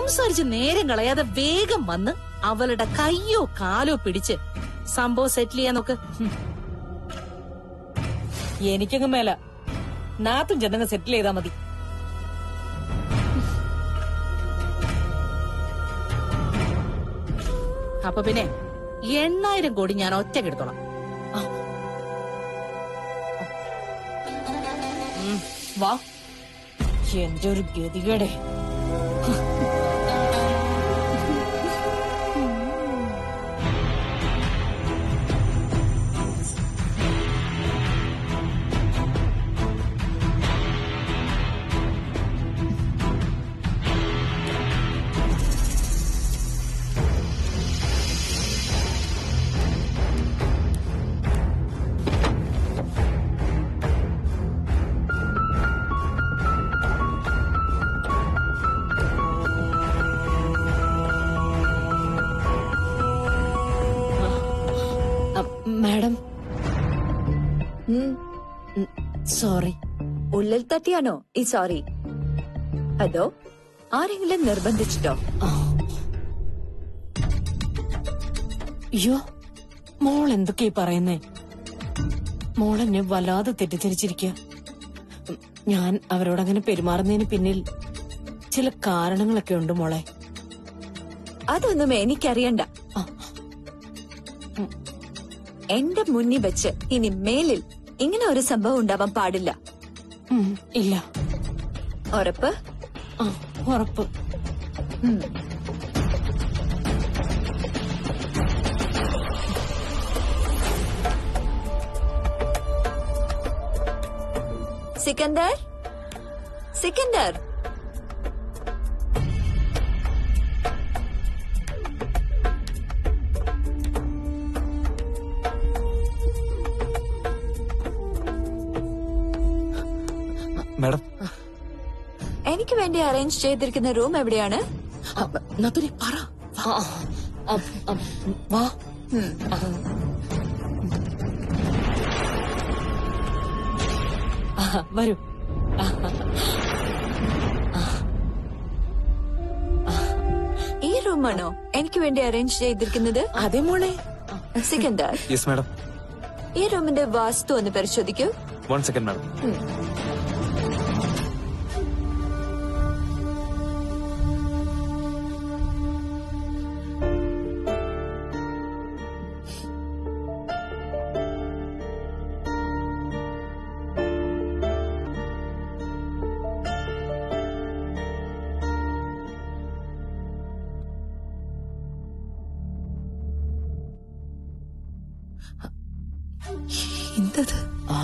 സംസാരിച്ച് നേരം കളയാതെ വേഗം വന്ന് അവളുടെ കയ്യോ കാലോ പിടിച്ച് സംഭവം സെറ്റിൽ ചെയ്യാൻ നോക്ക് ഹും. എനിക്കങ്ങ് മേല നാത്തും ചെന്നങ്ങ് സെറ്റിൽ ചെയ്താ മതി അപ്പൊ പിന്നെ എണ്ണായിരം കോടി ഞാൻ ഒറ്റക്കെടുത്തോളാം ഉം, വാ എന്റെ ഒരു ഗതികേടെ മാഡം സോറി ഉള്ളിൽ തട്ടിയാണോ ഈ സോറി അതോ ആരെങ്കിലും നിർബന്ധിച്ചിട്ടോ അയ്യോ മോൾ എന്തൊക്കെയാ പറയുന്നേ മോൾ എന്നെ വല്ലാതെ തെറ്റിദ്ധരിച്ചിരിക്കുക ഞാൻ അവരോടങ്ങനെ പെരുമാറുന്നതിന് പിന്നിൽ ചില കാരണങ്ങളൊക്കെ ഉണ്ട് മോളെ അതൊന്നും എനിക്കറിയണ്ട ആ. എന്റെ മുന്നിൽ വെച്ച് ഇനി മേലിൽ ഇങ്ങനെ ഒരു സംഭവം ഉണ്ടാവാൻ പാടില്ല ഉം, ഇല്ല ഉറപ്പ് ആ ഉറപ്പ് ഉം. സിക്കന്ദർ സിക്കന്ദർ മാഡം എനിക്ക് വേണ്ടി അറേഞ്ച് ചെയ്തിരിക്കുന്ന റൂം എവിടെയാണ് നത്തുനെ പറ ആ, ആ, ആ, വാ ഉം. ആ, വരൂ ഈ റൂമാണോ എനിക്ക് വേണ്ടി അറേഞ്ച് ചെയ്തിരിക്കുന്നത് അതെ മോളെ സിക്കന്ദർ യെസ് മാഡം ഈ റൂമിന്റെ വാസ്തു ഒന്ന് പരിശോധിക്കൂ വൺ സെക്കൻഡ് മാഡം എന്തത് ആ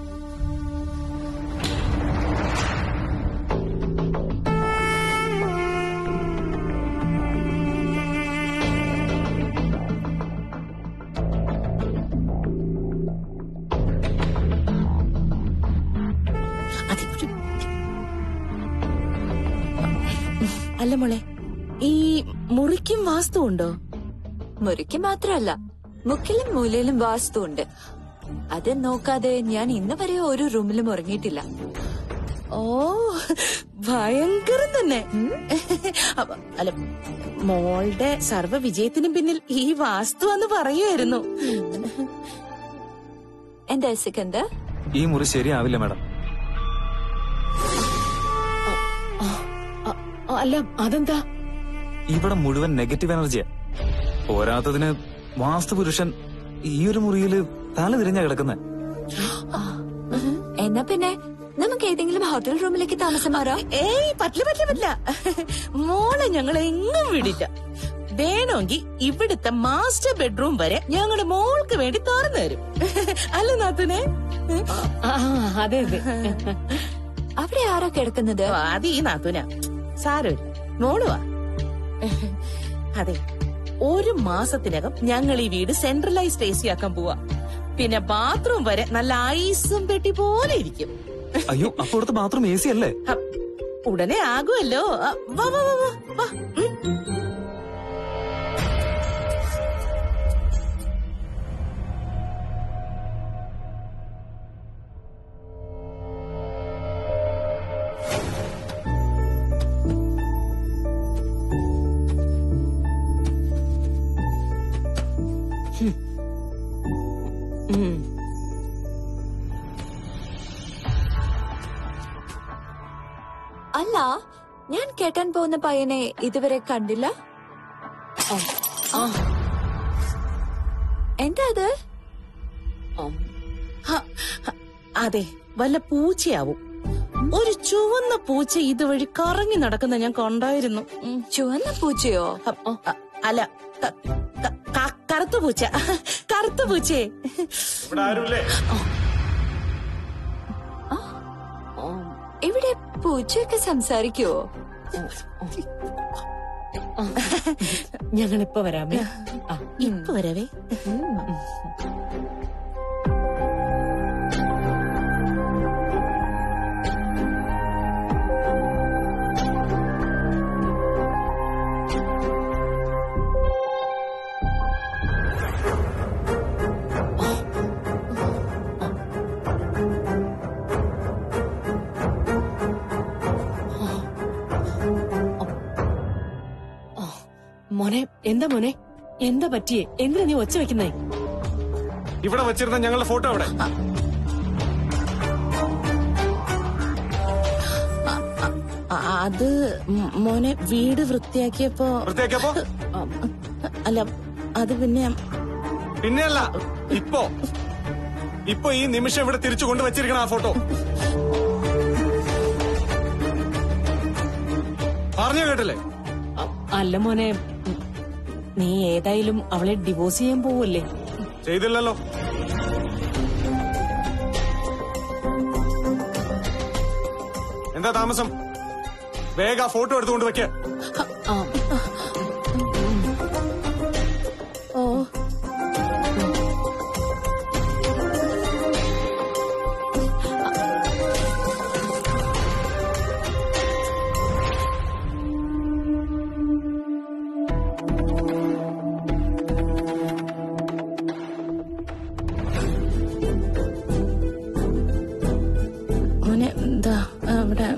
അതിവിടെ അല്ല മോളെ ഈ മുറിക്കും വാസ്തു ഉണ്ടോ മുറിക്ക് മാത്രമല്ല മുക്കിലും മൂലയിലും വാസ്തു ഉണ്ട് അത് നോക്കാതെ ഞാൻ ഇന്ന് വരെ ഒരു റൂമിലും ഉറങ്ങിയിട്ടില്ല ഓ ഭയങ്കരം തന്നെ അപ്പ- അല്ല മോളുടെ സർവ വിജയത്തിനും പിന്നിൽ ഈ വാസ്തു എന്ന് പറയുമായിരുന്നു എന്താ സിക്കന്ദർ ഈ മുറി ശരിയാവില്ല മാഡം ആ, അല്ല അതെന്താ ഇവിടെ മുഴുവൻ നെഗറ്റീവ് എനർജിയാ പോരാത്തതിന് വാസ്തുപുരുഷൻ ഈ ഒരു മുറിയില് തല തിരിഞ്ഞാ കിടക്കുന്നത് എന്നാ പിന്നെ നമുക്ക് ഏതെങ്കിലും ഹോട്ടൽ റൂമിലേക്ക് താമസം മാറാം ഏയ് പറ്റില്ല പറ്റില്ല പറ്റില്ല മോളെ ഞങ്ങൾ എങ്ങും വിടില്ല വേണമെങ്കിൽ ഇവിടുത്തെ മാസ്റ്റർ ബെഡ്റൂം വരെ ഞങ്ങളുടെ മോൾക്ക് വേണ്ടി തുറന്നു തരും അല്ല നാത്തുനെ ആ അതെ അതെ അവിടെ ആരാ കിടക്കുന്നത് അത് ഈ നാത്തുന സാരമില്ല മോളുവാ അതെ ഒരു മാസത്തിനകം ഞങ്ങൾ ഈ വീട് സെൻട്രലൈസ്ഡ് എ സി ആക്കാൻ പോവാ പിന്നെ ബാത്റൂം വരെ നല്ല ഐസും പെട്ടി പോലെ ഇരിക്കും അയ്യോ അപ്പൊ ഇവിടുത്തെ ബാത്റൂം എ സി അല്ലേ അ, ഉടനെ ആകുമല്ലോ അ, വാ വാ വാ വാ, വാ ഉം. കെട്ടാൻ പോകുന്ന പയ്യനെ ഇതുവരെ കണ്ടില്ല എന്താ അത് ഹ, ഹ, അതെ വല്ല പൂച്ചയാവും ഒരു ചുവന്ന പൂച്ച ഇതുവഴി കറങ്ങി നടക്കുന്ന ഞാൻ കണ്ടായിരുന്നു ഉം. ചുവന്ന പൂച്ചയോ അ, അ, അല്ല ക- ക- ക- കറുത്ത പൂച്ച കറുത്ത പൂച്ചേ ഇവിടെ ആരുമില്ലേ ഇവിടെ പൂച്ചയൊക്കെ സംസാരിക്കുവോ ഞങ്ങൾ ഇപ്പൊ വരാമേ ആ, ഇപ്പൊ വരവേ മോനെ എന്താ മോനെ എന്താ പറ്റിയേ എന്തിനാ നീ ഒച്ച വെക്കുന്നേ ഇവിടെ വെച്ചിരുന്ന ഞങ്ങളുടെ ഫോട്ടോ അവിടെ അ- അത് മ് മോനെ വീട് വൃത്തിയാക്കിയപ്പോ വൃത്തിയാക്കിയപ്പോ അല്ല അത് പിന്നെ പിന്നെയല്ല ഇപ്പോ ഇപ്പൊ ഈ നിമിഷം ഇവിടെ തിരിച്ചു കൊണ്ട് വെച്ചിരിക്കണം ആ ഫോട്ടോ പറഞ്ഞു കേട്ടില്ലേ അ- അല്ല മോനെ ഉം, നീ ഏതായാലും അവളെ ഡിവോഴ്സ് ചെയ്യാൻ പോവല്ലേ ചെയ്തില്ലല്ലോ എന്താ താമസം വേഗം ആ ഫോട്ടോ എടുത്തുകൊണ്ട് വെക്ക ആ, ഓ മോനെ എന്താ അവിടെ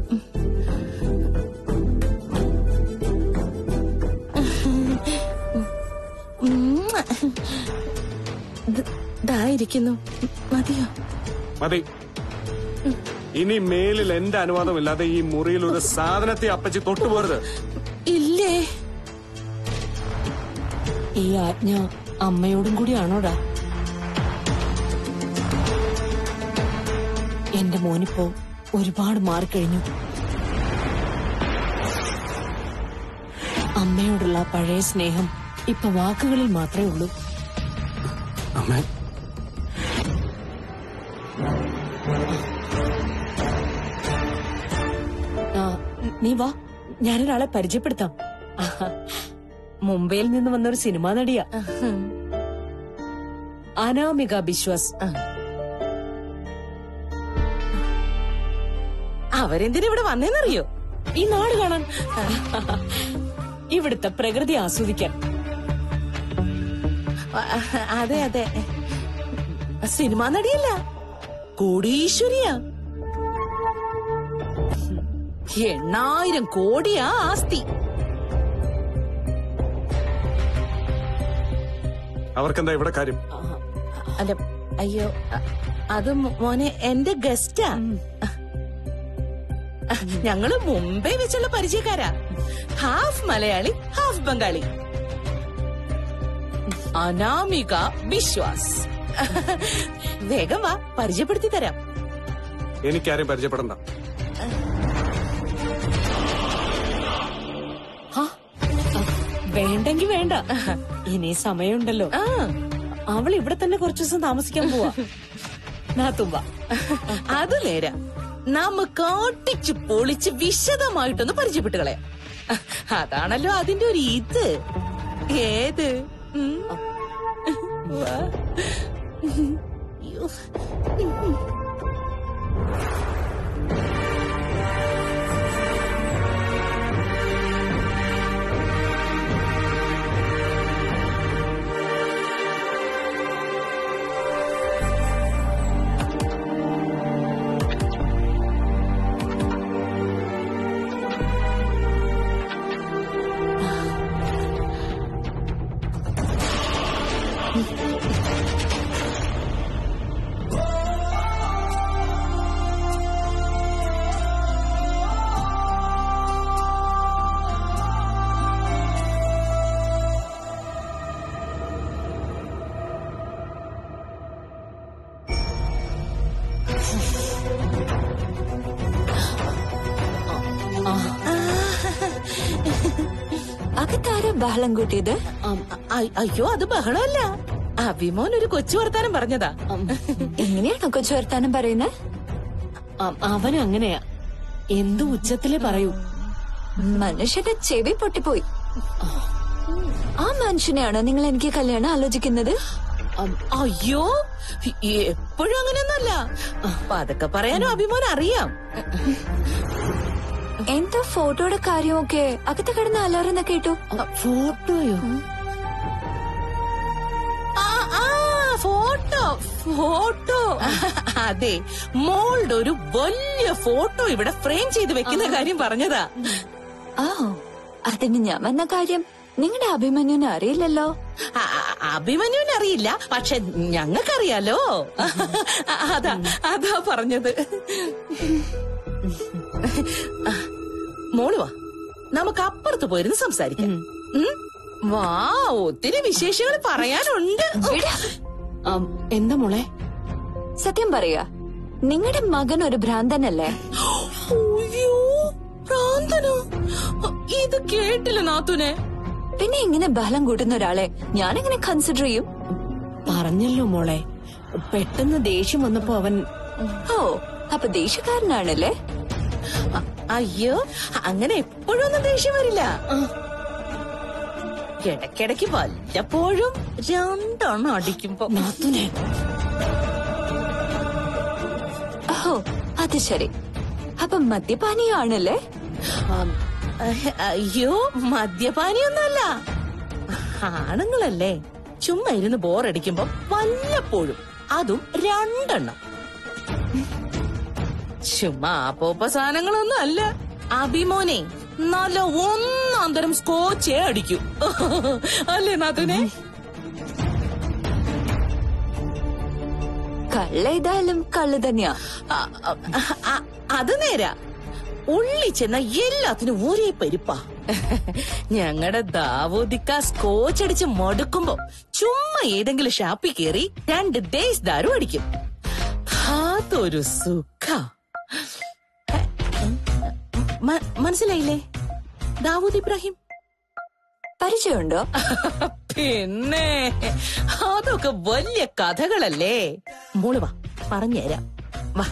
ഉം. ഇത് ഇതായിരിക്കുന്നു മതിയോ മതി ഇനി മേലിൽ എന്റെ അനുവാദമില്ലാതെ ഈ മുറിയിൽ ഒരു സാധനത്തെ അപ്പച്ചി തൊട്ടുപോരുത് ഇല്ലേ ഈ ആജ്ഞ അമ്മയോടും കൂടിയാണോടാ എന്റെ മോനിപ്പോ ഒരുപാട് മാറിക്കഴിഞ്ഞു അമ്മയോടുള്ള ആ പഴയ സ്നേഹം ഇപ്പൊ വാക്കുകളിൽ മാത്രമേ ഉള്ളൂ അമ്മേ ആ, നീ വാ ഞാനൊരാളെ പരിചയപ്പെടുത്താം ആഹാ. മുംബൈയിൽ നിന്ന് വന്ന ഒരു സിനിമാ നടിയാ ഉം. അനാമിക ബിശ്വാസ് അവരെന്തിനാ ഇവിടെ വന്നേന്നറിയോ ഈ നാട് കാണാൻ ഇവിടുത്തെ പ്രകൃതി ആസ്വദിക്കാൻ അ- അതെ അതെ സിനിമാ നടിയല്ല കോടീശ്വരിയാ എണ്ണായിരം കോടിയാ ആസ്തി അവർക്കെന്താ ഇവിടെ കാര്യം അല്ല അയ്യോ അ- അത് മോ- മോനെ എന്റെ ഗസ്റ്റാ ഞങ്ങള് മുംബൈ വെച്ചുള്ള പരിചയക്കാരാ ഹാഫ് മലയാളി ഹാഫ് ബംഗാളി അനാമിക ബിശ്വാസ് വേഗം വാ പരിചയപ്പെടുത്തി തരാം എനിക്കാരും പരിചയപ്പെടണ്ട ഹാ, ആ, വേണ്ടെങ്കി വേണ്ട ഇനി സമയമുണ്ടല്ലോ ആ അവൾ ഇവിടെ തന്നെ കുറച്ചു ദിവസം താമസിക്കാൻ പോവാ നാത്തുമ്പ അത് നേരാ നമുക്ക് അടിച്ചു പൊളിച്ച് വിശദമായിട്ടൊന്ന് പരിചയപ്പെട്ട് കളയാം അതാണല്ലോ അതിന്റെ ഒരു ഇത് ഏത് ഉം? വാ. അയ്യോ. അകത്താരാ ബഹളം കൂട്ടിയത് അ- അയ്യോ അത് ബഹളമല്ല അഭിമോൻ ഒരു കൊച്ചു വർത്താനം പറഞ്ഞതാ എങ്ങനെയാണോ കൊച്ചു വർത്താനം പറയുന്നത് അ- അവന് അങ്ങനെയാ എന്തു ഉച്ചത്തിലേ പറയൂ മനുഷ്യന്റെ ചെവി പൊട്ടിപ്പോയി ആ മനുഷ്യനെയാണോ നിങ്ങൾ എനിക്ക് കല്യാണം ആലോചിക്കുന്നത് അയ്യോ എപ്പോഴും അങ്ങനെയൊന്നുമല്ല പതൊക്കെ പറയാനും അഭിമോൻ അറിയാം എന്തോ ഫോട്ടോയുടെ കാര്യമൊക്കെ അകത്ത് കിടന്ന് അലാറുന്ന കേട്ടു ഫോട്ടോയോ ആ, ആ, ഫോട്ടോ ഫോട്ടോ അതെ മോളുടെ ഒരു വലിയ ഫോട്ടോ ഇവിടെ ഫ്രെയിം ചെയ്ത് വെക്കുന്ന കാര്യം പറഞ്ഞതാ ആ അതിന് ഞാൻ വന്ന കാര്യം നിങ്ങളുടെ അഭിമന്യുവിനെ അറിയില്ലല്ലോ ആ, ആ, അഭിമന്യുവിന് അറിയില്ല പക്ഷെ ഞങ്ങൾക്കറിയാലോ അതാ അതാ പറഞ്ഞത് മോള് വാ നമുക്ക് അപ്പുറത്ത് പോയിരുന്ന് സംസാരിക്കാം ഉം? വാ ഒത്തിരി വിശേഷങ്ങൾ പറയാനുണ്ട് അം, എന്താ മോളെ സത്യം പറയാ നിങ്ങളുടെ മകൻ ഒരു ഭ്രാന്തനല്ലേ അയ്യോ ഭ്രാന്തനോ ഇത് കേട്ടില്ല നാത്തുനെ പിന്നെ ഇങ്ങനെ ബഹളം കൂട്ടുന്ന ഒരാളെ ഞാനെങ്ങനെ കൺസിഡർ ചെയ്യും പറഞ്ഞല്ലോ മോളെ പെട്ടെന്ന് ദേഷ്യം വന്നപ്പോ അവൻ ഓ അപ്പൊ ദേഷ്യക്കാരനാണല്ലേ അ- അയ്യോ അങ്ങനെ എപ്പോഴും ഒന്നും ദേഷ്യം വരില്ല ഇടയ്ക്കിടയ്ക്ക് വല്ലപ്പോഴും രണ്ടെണ്ണം അടിക്കുമ്പോ നാത്തുനെ ഓ അത് ശരി അപ്പൊ മദ്യപാനിയാണല്ലേ ആം, അഹ്, അയ്യോ മദ്യപാനിയൊന്നുമല്ല ആണുങ്ങളല്ലേ ചുമ്മാ ഇരുന്ന് ബോറടിക്കുമ്പോ വല്ലപ്പോഴും അതും രണ്ടെണ്ണം ചുമ്മാ ആപ്പോപ്പ സാധനങ്ങളൊന്നും അല്ല അഭിമോനെ നല്ല ഒന്നാം തരം സ്കോച്ചേ അടിക്കൂ അല്ലേ നാത്തുനെ കള്ള ഏതായാലും കള്ളു തന്നെയാ അ- അ- അ- അത് നേരാ ഉള്ളി ചെന്ന എല്ലാത്തിനും ഒരേ പരിപ്പാ ഞങ്ങളുടെ ദാവൂദിക്ക സ്കോച്ച് അടിച്ച് മടുക്കുമ്പോ ചുമ്മാ ഏതെങ്കിലും ഷാപ്പിൽ കയറി രണ്ട് ദേശ് ദാരു അടിക്കും അതൊരു സുഖ മ- മനസ്സിലായില്ലേ ദാവൂദ് ഇബ്രാഹിം പരിചയമുണ്ടോ പിന്നെ അതൊക്കെ വലിയ കഥകളല്ലേ മോള് വാ പറഞ്ഞുതരാം വാ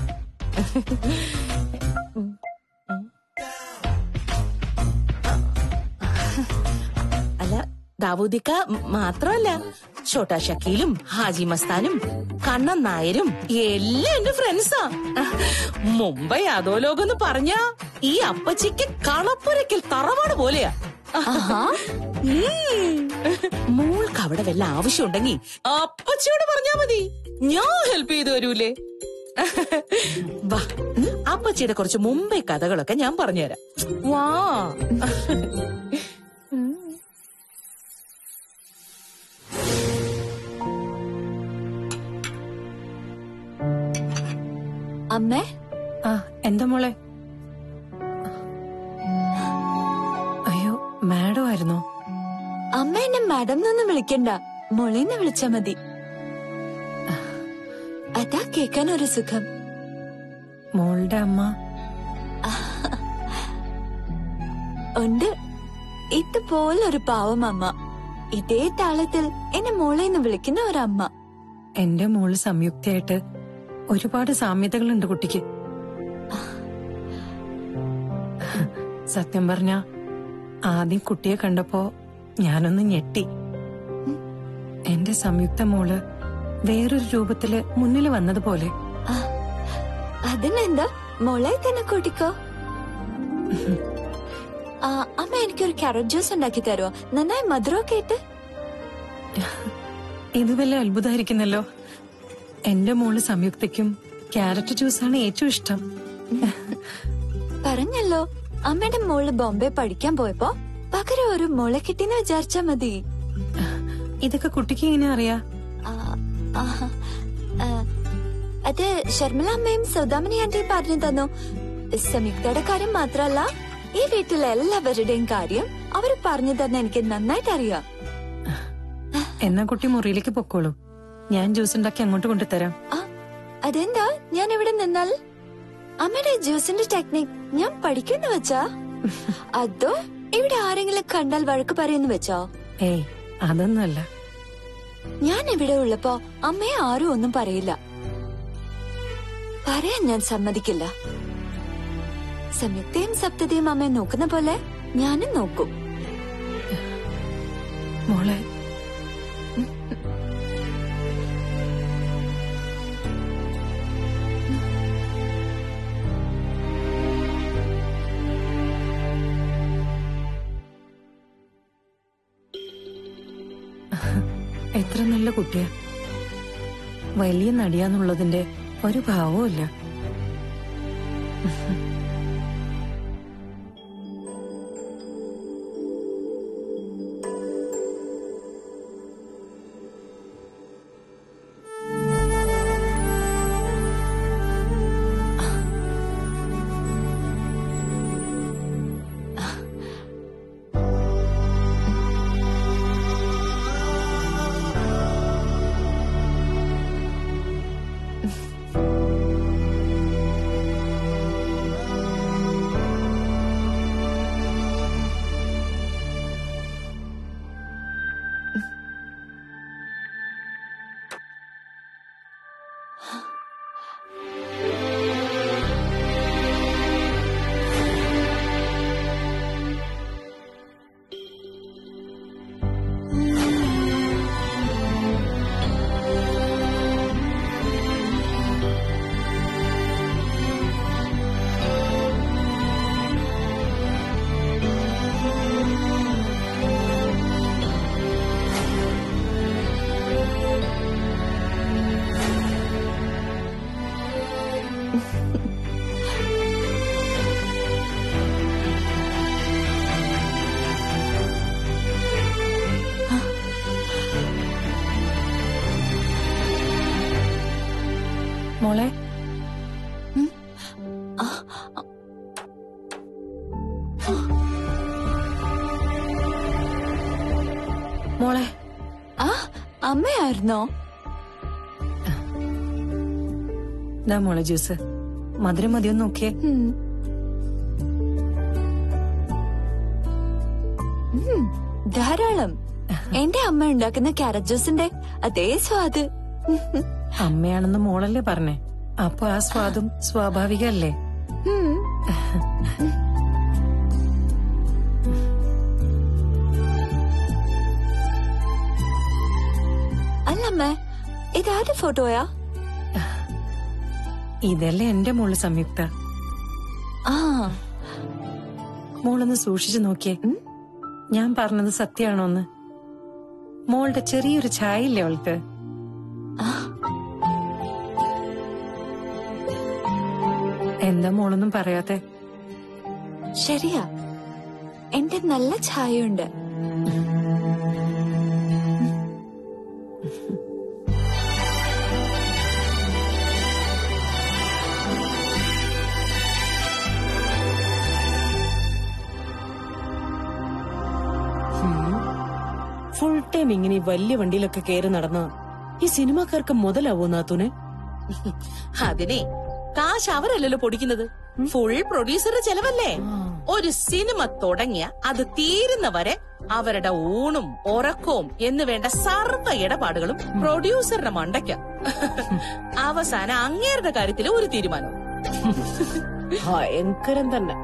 അല്ല ദാവൂദിക്ക മാത്രമല്ല ഛോട്ടാ ഷക്കീലും ഹാജി മസ്താനും കണ്ണൻ നായരും എല്ലാം എന്റെ ഫ്രണ്ട്സാ മുംബൈ അധോലോകം എന്ന് പറഞ്ഞ ഈ അപ്പച്ചിക്ക് കളപ്പുരയ്ക്കൽ തറവാട് പോലെയാ ആഹാ ഉം. മോൾക്ക് അവിടെ വല്ല ആവശ്യമുണ്ടെങ്കിൽ അപ്പച്ചിയോട് പറഞ്ഞാ മതി ഞാൻ ഹെൽപ്പ് ചെയ്തു തരൂലേ വാ അപ്പച്ചിയുടെ കുറച്ച് മുമ്പേ കഥകളൊക്കെ ഞാൻ പറഞ്ഞുതരാം വാ അമ്മേ ആ എന്താ മോളെ അയ്യോ മാഡം ആയിരുന്നോ അമ്മ എന്നെ മാഡം എന്നൊന്നും വിളിക്കണ്ട മോളേന്ന് വിളിച്ചാ മതി അതാ കേക്കാൻ ഒരു സുഖം മോളുടെ അമ്മ ഉണ്ട് ഇതുപോലെ ഒരു പാവം അമ്മ ഇതേ താളത്തിൽ എന്നെ മോളേന്ന് വിളിക്കുന്ന ഒരമ്മ എന്റെ മോള് സംയുക്തയായിട്ട് ഒരുപാട് സാമ്യതകളുണ്ട് കുട്ടിക്ക് സത്യം പറഞ്ഞ ആദ്യം കുട്ടിയെ കണ്ടപ്പോ ഞാനൊന്ന് ഞെട്ടി എന്റെ സംയുക്ത മോള് വേറൊരു രൂപത്തില് മുന്നിൽ വന്നതുപോലെ ആ, അതിനെന്താ മോളെ തന്നെ കൂട്ടിക്കോ ആ, അമ്മ എനിക്കൊരു ക്യാരറ്റ് ജ്യൂസ് ഉണ്ടാക്കി തരുമോ നന്നായി മധുരമൊക്കെ ഇട്ട് ഇത് വല്ല അത്ഭുതമായിരിക്കുന്നല്ലോ എന്റെ മോള് സംയുക്തയ്ക്കും ക്യാരറ്റ് ജ്യൂസാണ് ഏറ്റവും ഇഷ്ടം പറഞ്ഞല്ലോ അമ്മയുടെ മോള് ബോംബെ പഠിക്കാൻ പോയപ്പോ പകരം ഒരു മോളെ കിട്ടിന്ന് വിചാരിച്ചാ മതി ഇതൊക്കെ കുട്ടിക്ക് എങ്ങനെ അറിയാ ആ, ആ, ആ, അത് ശർമിള അമ്മയും സൗദാമിനി ആന്റിയും പറഞ്ഞു തന്നു സംയുക്തയുടെ കാര്യം മാത്രല്ല ഈ വീട്ടിലെ എല്ലാവരുടെയും കാര്യം അവര് പറഞ്ഞു തന്നെ എനിക്ക് നന്നായിട്ട് അറിയാം എന്നാ കുട്ടി മുറിയിലേക്ക് പൊക്കോളൂ ഞാൻ ജ്യൂസ് ഉണ്ടാക്കി അങ്ങോട്ട് കൊണ്ടുതരാം ആ, അതെന്താ ഞാൻ ഇവിടെ നിന്നാൽ അമ്മയുടെ ജ്യൂസിന്റെ ടെക്നിക് ഞാൻ പഠിക്കുന്നു വെച്ചാ അതോ ഇവിടെ ആരെങ്കിലും കണ്ടാൽ വഴക്ക് പറയുന്നു വെച്ചോ ഏയ് അതൊന്നുമല്ല ഞാൻ ഇവിടെ ഉള്ളപ്പോ അമ്മയെ ആരും ഒന്നും പറയില്ല പറയാൻ ഞാൻ സമ്മതിക്കില്ല സംയുക്തയും സപ്തതയും അമ്മയെ നോക്കുന്ന പോലെ ഞാനും നോക്കും മോളെ എത്ര നല്ല കുട്ടിയാ വലിയ നടിയാന്നുള്ളതിന്റെ ഒരു ഭാവവും ഇല്ല മോളെ മോളെ ആ അമ്മയായിരുന്നോ ഇതാ മോളെ ജ്യൂസ് മധുരം മതിയൊന്ന് നോക്കിയേ ഉം. ഉം, ധാരാളം എന്റെ അമ്മ ഉണ്ടാക്കുന്ന ക്യാരറ്റ് ജ്യൂസിന്റെ അതേ സ്വാദ് അമ്മയാണെന്ന് മോളല്ലേ പറഞ്ഞേ അപ്പൊ ആ സ്വാദും സ്വാഭാവികല്ലേ ഉം. അല്ലമ്മേ ഇതാരുടെ ഫോട്ടോയാ ഇതല്ലേ എന്റെ മോള് സംയുക്ത ആ മോളൊന്ന് സൂക്ഷിച്ചു നോക്കിയേ ഞാൻ പറഞ്ഞത് സത്യാണോന്ന് മോളുടെ ചെറിയൊരു ഛായയില്ലേ അവൾക്ക് എന്താ മോളൊന്നും പറയാത്തെ ശരിയാ എന്റെ നല്ല ഛായയുണ്ട് ഫുൾ ടൈം ഇങ്ങനെ ഈ വലിയ വണ്ടിയിലൊക്കെ കയറി നടന്ന ഈ സിനിമാക്കാർക്ക് മുതലാവോ നാത്തൂനെ അതിനെ കാശ് അവരല്ലല്ലോ പൊടിക്കുന്നത് ഫുൾ പ്രൊഡ്യൂസറുടെ ചെലവല്ലേ ഒരു സിനിമ തുടങ്ങിയ അത് തീരുന്നവരെ അവരുടെ ഊണും ഉറക്കവും എന്ന് വേണ്ട സർവ്വ ഇടപാടുകളും പ്രൊഡ്യൂസറുടെ മണ്ടയ്ക്ക അവസാനം അങ്ങേരുടെ കാര്യത്തിൽ ഒരു തീരുമാനം ഭയങ്കരം തന്നെ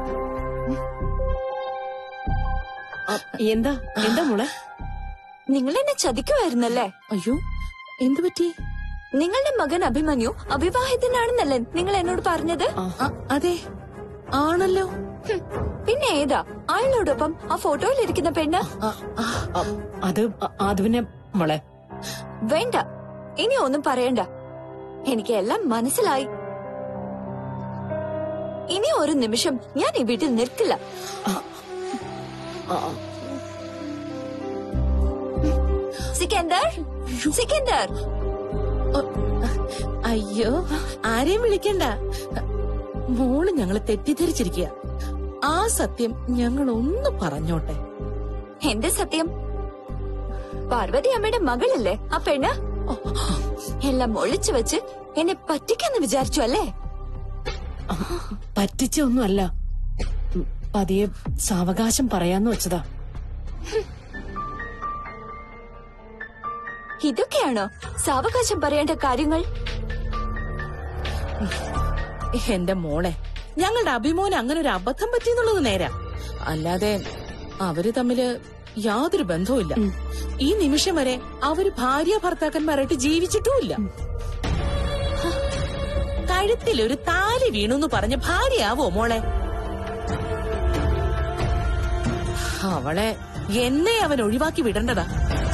എന്താ എന്താ മോളെ നിങ്ങൾ എന്നെ ചതിക്കുമായിരുന്നല്ലേ അയ്യോ എന്തു പറ്റി നിങ്ങളുടെ മകൻ അഭിമന്യു അവിവാഹിതനാണെന്നല്ലേ നിങ്ങൾ എന്നോട് പറഞ്ഞത് അ- അതെ ആണല്ലോ ഹും, പിന്നെ ഏതാ അയാളോടൊപ്പം ആ ഫോട്ടോയിൽ ഇരിക്കുന്ന പെണ്ണ് അ- അ- അ- അത് അ- അത് പിന്നെ മോളെ വേണ്ട ഇനി ഒന്നും പറയണ്ട എനിക്ക് എല്ലാം മനസ്സിലായി ഇനി ഒരു നിമിഷം ഞാൻ ഈ വീട്ടിൽ നിൽക്കില്ല അ- സിക്കന്ദർ സിക്കന്ദർ അയ്യോ ആരെയും വിളിക്കണ്ട മോള് ഞങ്ങള് തെറ്റിദ്ധരിച്ചിരിക്കുക ആ സത്യം ഞങ്ങൾ ഒന്ന് പറഞ്ഞോട്ടെ എന്റെ സത്യം പാർവതി അമ്മയുടെ മകളല്ലേ ആ പെണ്ണ് എല്ലാം ഒളിച്ചു വെച്ച് എന്നെ പറ്റിക്കാന്ന് വിചാരിച്ചു അല്ലേ പറ്റിച്ചൊന്നുമല്ല പതിയെ സാവകാശം പറയാന്ന് വെച്ചതാ ഇതൊക്കെയാണോ സാവകാശം പറയേണ്ട കാര്യങ്ങൾ എന്റെ മോളെ ഞങ്ങളുടെ അഭിമോന് അങ്ങനെ ഒരു അബദ്ധം പറ്റിയെന്നുള്ളത് നേരാ അല്ലാതെ അവര് തമ്മില് യാതൊരു ബന്ധവുമില്ല ഈ നിമിഷം വരെ അവര് ഭാര്യ ഭർത്താക്കന്മാരായിട്ട് ജീവിച്ചിട്ടുമില്ല കഴുത്തിൽ ഒരു താലി വീണു പറഞ്ഞ് ഭാര്യയാവോ മോളെ അവളെ എന്നെ അവൻ ഒഴിവാക്കി വിടേണ്ടതാ